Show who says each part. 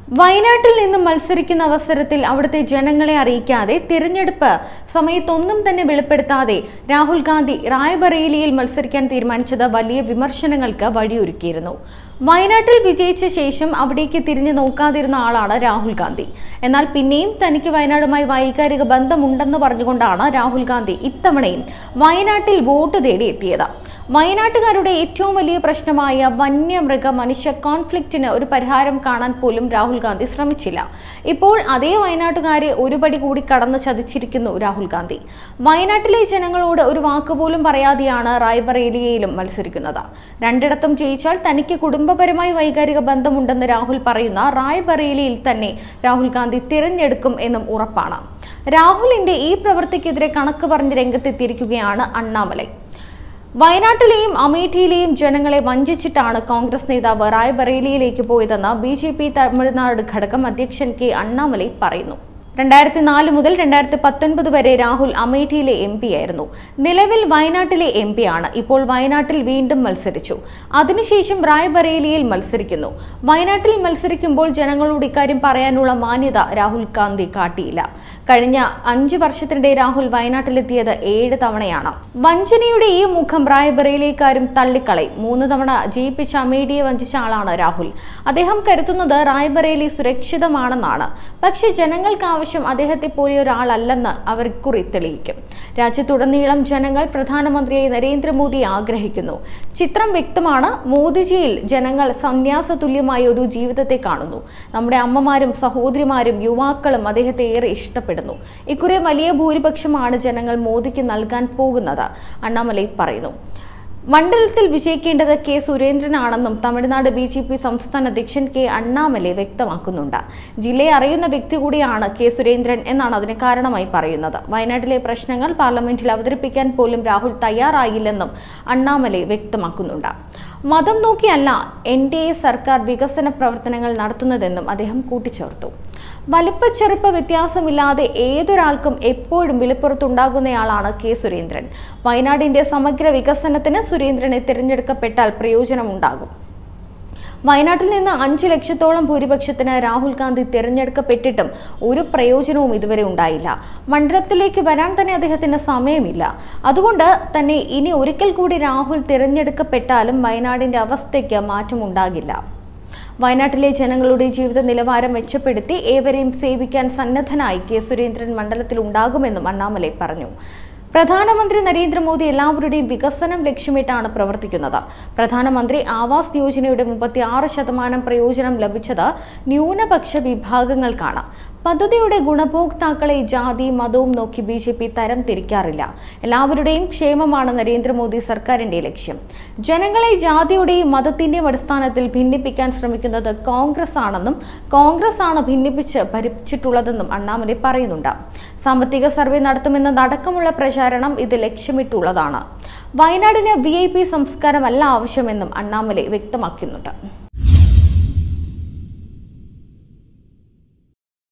Speaker 1: വയനാട്ടിൽ നിന്നും മത്സരിക്കുന്ന അവസരത്തിൽ അവിടുത്തെ ജനങ്ങളെ അറിയിക്കാതെ തിരഞ്ഞെടുപ്പ് സമയത്തൊന്നും തന്നെ വെളിപ്പെടുത്താതെ രാഹുൽ ഗാന്ധി റായ്ബറേലിയിൽ മത്സരിക്കാൻ തീരുമാനിച്ചത് വലിയ വിമർശനങ്ങൾക്ക് വഴിയൊരുക്കിയിരുന്നു വയനാട്ടിൽ വിജയിച്ച ശേഷം അവിടേക്ക് തിരിഞ്ഞു നോക്കാതിരുന്ന ആളാണ് രാഹുൽ ഗാന്ധി എന്നാൽ പിന്നെയും തനിക്ക് വയനാടുമായി വൈകാരിക ബന്ധമുണ്ടെന്ന് പറഞ്ഞുകൊണ്ടാണ് രാഹുൽ ഗാന്ധി ഇത്തവണയും വയനാട്ടിൽ വോട്ട് തേടി എത്തിയത് വയനാട്ടുകാരുടെ ഏറ്റവും വലിയ പ്രശ്നമായ വന്യമൃഗ മനുഷ്യ കോൺഫ്ലിക്റ്റിന് ഒരു പരിഹാരം കാണാൻ പോലും രാഹുൽ ഗാന്ധി ശ്രമിച്ചില്ല ഇപ്പോൾ അതേ വയനാട്ടുകാരെ ഒരുപടി കൂടി കടന്ന് ചതിച്ചിരിക്കുന്നു രാഹുൽ ഗാന്ധി വയനാട്ടിലെ ജനങ്ങളോട് ഒരു വാക്കുപോലും പറയാതെയാണ് റായ്ബറേലിയയിലും മത്സരിക്കുന്നത് രണ്ടിടത്തും ജയിച്ചാൽ തനിക്ക് കുടുംബപരമായി വൈകാരിക ബന്ധമുണ്ടെന്ന് രാഹുൽ പറയുന്ന റായ്ബറേലിയിൽ തന്നെ രാഹുൽ ഗാന്ധി തിരഞ്ഞെടുക്കും എന്നും ഉറപ്പാണ് രാഹുലിന്റെ ഈ പ്രവൃത്തിക്കെതിരെ കണക്ക് പറഞ്ഞ് രംഗത്തെത്തിയിരിക്കുകയാണ് അണ്ണാമലൈ വയനാട്ടിലെയും അമേഠിയിലെയും ജനങ്ങളെ വഞ്ചിച്ചിട്ടാണ് കോൺഗ്രസ് നേതാവ് റായ്ബറേലിയിലേക്ക് പോയതെന്ന് ബി ജെ പി തമിഴ്നാട് ഘടകം അധ്യക്ഷൻ കെ അണ്ണാമലൈ പറയുന്നു രണ്ടായിരത്തി നാല് മുതൽ രണ്ടായിരത്തി പത്തൊൻപത് വരെ രാഹുൽ അമേഠിയിലെ എം പി ആയിരുന്നു നിലവിൽ വയനാട്ടിലെ എം പി ആണ് ഇപ്പോൾ വയനാട്ടിൽ വീണ്ടും മത്സരിച്ചു അതിനുശേഷം റായ്ബറേലിയിൽ മത്സരിക്കുന്നു വയനാട്ടിൽ മത്സരിക്കുമ്പോൾ ജനങ്ങളോട് ഇക്കാര്യം പറയാനുള്ള മാന്യത രാഹുൽ ഗാന്ധി കാട്ടിയില്ല കഴിഞ്ഞ അഞ്ച് വർഷത്തിനിടെ രാഹുൽ വയനാട്ടിലെത്തിയത് ഏഴ് തവണയാണ് വഞ്ചനയുടെ ഈ മുഖം റായ്ബറേലിക്കാരും തള്ളിക്കളയും മൂന്ന് തവണ ജയിപ്പിച്ച അമേഠിയെ വഞ്ചിച്ച ആളാണ് രാഹുൽ അദ്ദേഹം കരുതുന്നത് റായ്ബറേലി സുരക്ഷിതമാണെന്നാണ് പക്ഷേ ജനങ്ങൾക്ക് ആവശ്യം അദ്ദേഹത്തെ പോലെ ഒരാളല്ലെന്ന് അവർ കുറി തെളിയിക്കും രാജ്യത്തുടനീളം ജനങ്ങൾ പ്രധാനമന്ത്രിയെ നരേന്ദ്രമോദിയെ ആഗ്രഹിക്കുന്നു ചിത്രം വ്യക്തമാണ് മോദിജിയിൽ ജനങ്ങൾ സന്യാസ തുല്യമായ ഒരു ജീവിതത്തെ കാണുന്നു നമ്മുടെ അമ്മമാരും സഹോദരിമാരും യുവാക്കളും അദ്ദേഹത്തെ ഏറെ ഇഷ്ടപ്പെടുന്നു ഇക്കുറി വലിയ ഭൂരിപക്ഷമാണ് ജനങ്ങൾ മോദിക്ക് നൽകാൻ പോകുന്നത് അണ്ണാമലൈ പറയുന്നു മണ്ഡലത്തിൽ വിജയിക്കേണ്ടത് കെ സുരേന്ദ്രനാണെന്നും തമിഴ്നാട് ബി ജെ പി സംസ്ഥാന അധ്യക്ഷൻ കെ അണ്ണാമലൈ വ്യക്തമാക്കുന്നുണ്ട് ജില്ലയെ അറിയുന്ന വ്യക്തി കൂടിയാണ് കെ സുരേന്ദ്രൻ എന്നാണ് അതിന് കാരണമായി പറയുന്നത് വയനാട്ടിലെ പ്രശ്നങ്ങൾ പാർലമെന്റിൽ അവതരിപ്പിക്കാൻ പോലും രാഹുൽ തയ്യാറായില്ലെന്നും അണ്ണാമലൈ വ്യക്തമാക്കുന്നുണ്ട് മതം നോക്കിയല്ല എൻ ഡി എ സർക്കാർ വികസന പ്രവർത്തനങ്ങൾ നടത്തുന്നതെന്നും അദ്ദേഹം കൂട്ടിച്ചേർത്തു വലിപ്പച്ചെറുപ്പ വ്യത്യാസമില്ലാതെ ഏതൊരാൾക്കും എപ്പോഴും വിളിപ്പുറത്തുണ്ടാകുന്നയാളാണ് കെ സുരേന്ദ്രൻ വയനാടിന്റെ സമഗ്ര വികസനത്തിന് സുരേന്ദ്രനെ തിരഞ്ഞെടുക്കപ്പെട്ടാൽ പ്രയോജനമുണ്ടാകും വയനാട്ടിൽ നിന്ന് അഞ്ചു ലക്ഷത്തോളം ഭൂരിപക്ഷത്തിന് രാഹുൽ ഗാന്ധി തിരഞ്ഞെടുക്കപ്പെട്ടിട്ടും ഒരു പ്രയോജനവും ഇതുവരെ ഉണ്ടായില്ല മണ്ഡലത്തിലേക്ക് വരാൻ തന്നെ അദ്ദേഹത്തിന് സമയമില്ല അതുകൊണ്ട് തന്നെ ഇനി ഒരിക്കൽ കൂടി രാഹുൽ തിരഞ്ഞെടുക്കപ്പെട്ടാലും വയനാടിന്റെ അവസ്ഥയ്ക്ക് മാറ്റമുണ്ടാകില്ല വയനാട്ടിലെ ജനങ്ങളുടെ ജീവിത നിലവാരം മെച്ചപ്പെടുത്തി ഏവരെയും സേവിക്കാൻ സന്നദ്ധനായി കെ സുരേന്ദ്രൻ മണ്ഡലത്തിൽ ഉണ്ടാകുമെന്നും അണ്ണാമലൈ പറഞ്ഞു പ്രധാനമന്ത്രി നരേന്ദ്രമോദി എല്ലാവരുടെയും വികസനം ലക്ഷ്യമിട്ടാണ് പ്രവർത്തിക്കുന്നത് പ്രധാനമന്ത്രി ആവാസ് യോജനയുടെ മുപ്പത്തി ആറ് ശതമാനം പ്രയോജനം ലഭിച്ചത് ന്യൂനപക്ഷ വിഭാഗങ്ങൾക്കാണ് പദ്ധതിയുടെ ഗുണഭോക്താക്കളെ ജാതി മതവും നോക്കി ബി ജെ പി തരം തിരിക്കാറില്ല എല്ലാവരുടെയും ക്ഷേമമാണ് നരേന്ദ്രമോദി സർക്കാരിന്റെ ലക്ഷ്യം ജനങ്ങളെ ജാതിയുടെയും മതത്തിന്റെയും അടിസ്ഥാനത്തിൽ ഭിന്നിപ്പിക്കാൻ ശ്രമിക്കുന്നത് കോൺഗ്രസ് ആണെന്നും കോൺഗ്രസ് ആണ് ഭിന്നിപ്പിച്ച് ഭരിച്ചിട്ടുള്ളതെന്നും അണ്ണാമലൈ പറയുന്നുണ്ട് സാമ്പത്തിക സർവേ നടത്തുമെന്നതടക്കമുള്ള പ്രചാരണം ഇത് ലക്ഷ്യമിട്ടുള്ളതാണ് വയനാടിന് വി ഐ പി സംസ്കാരമല്ല ആവശ്യമെന്നും അണ്ണാമലൈ വ്യക്തമാക്കുന്നുണ്ട്